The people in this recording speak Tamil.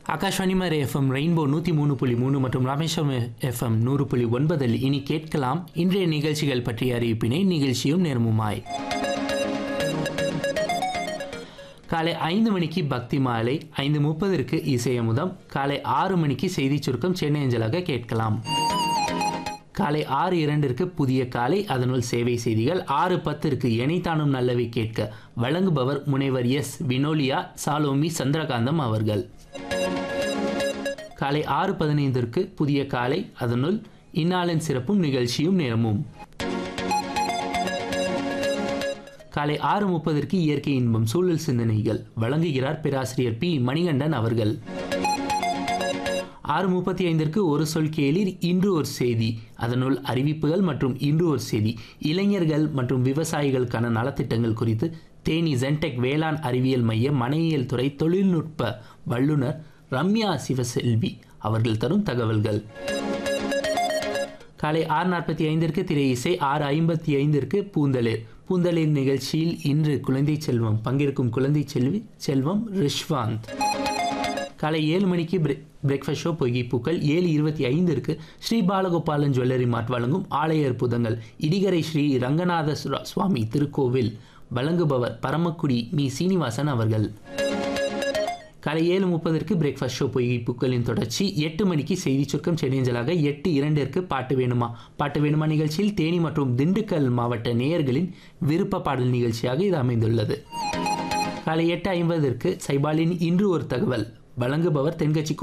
ஆகாஷ்வாணி மாதிரி எஃப்எம் ரெயின்போ நூற்றி மூணு புள்ளி மூணு மற்றும் ராமேஸ்வரம் எஃப்எம் நூறு புள்ளி ஒன்பதில் இனி கேட்கலாம் இன்றைய நிகழ்ச்சிகள் பற்றிய அறிவிப்பினை நிகழ்ச்சியும் நேர்முமாய் காலை ஐந்து மணிக்கு பக்தி மாலை ஐந்து முப்பதற்கு இசையமுதம் காலை ஆறு மணிக்கு செய்தி சுருக்கம் சென்னை அஞ்சலாக கேட்கலாம் காலை ஆறு இரண்டிற்கு புதிய காலை அதனுள் சேவை செய்திகள் ஆறு பத்திற்கு எனைத்தானும் நல்லவை கேட்க வழங்குபவர் முனைவர் எஸ் வினோலியா சாலோமி சந்திரகாந்தம் அவர்கள் காலை ஆறு பதினைந்திற்கு புதிய காலை அதனுள் இந்நாளின் சிறப்பும் நிகழ்ச்சியும் நேரமும் காலை ஆறு முப்பதற்கு இயற்கை இன்பம் சூழல் சிந்தனைகள் வழங்குகிறார் பேராசிரியர் பி மணிகண்டன் அவர்கள் ஆறு முப்பத்தி ஐந்திற்கு ஒரு சொல் கேளீர் இன்று ஒரு செய்தி அதனுள் அறிவிப்புகள் மற்றும் இன்று ஒரு செய்தி இளைஞர்கள் மற்றும் விவசாயிகளுக்கான நலத்திட்டங்கள் குறித்து தேனி ஜென்டெக் வேளாண் அறிவியல் மைய மனையியல் துறை தொழில்நுட்ப வல்லுநர் ரம்யா சிவசெல்வி அவர்கள் தரும் தகவல்கள் காலை ஆறு நாற்பத்தி ஐந்திற்கு திரை இசை ஆறு ஐம்பத்தி ஐந்திற்கு பூந்தளிர் பூந்தளிர் நிகழ்ச்சியில் இன்று குழந்தை செல்வம் பங்கேற்கும் குழந்தை செல்வி செல்வம் ரிஷ்வாந்த் காலை ஏழு மணிக்கு பிரே- பிரேக்ஃபாஸ்ட் ஷோ பொய்கை பூக்கள் ஏழு இருபத்தி ஐந்திற்கு ஸ்ரீ பாலகோபாலன் ஜுவல்லரி மார்ட் வழங்கும் ஆலய அற்புதங்கள் இடிகரை ஸ்ரீ ரங்கநாத சுவா- சுவாமி திருக்கோவில் வழங்குபவர் பரமக்குடி மீ சீனிவாசன் அவர்கள் காலை ஏழு முப்பதற்கு பிரேக்ஃபாஸ்ட் ஷோ பொய்கை பூக்களின் தொடர்ச்சி எட்டு மணிக்கு செய்தி சுருக்கம் செடியஞ்சலாக எட்டு இரண்டிற்கு பாட்டு வேணுமா பாட்டு வேணுமா நிகழ்ச்சியில் தேனி மற்றும் திண்டுக்கல் மாவட்ட நேயர்களின் விருப்ப பாடல் நிகழ்ச்சியாக இது அமைந்துள்ளது காலை எட்டு ஐம்பதற்கு சைபாலின் இன்று ஒரு தகவல் வழங்குபவர் தென்கட்சி கோ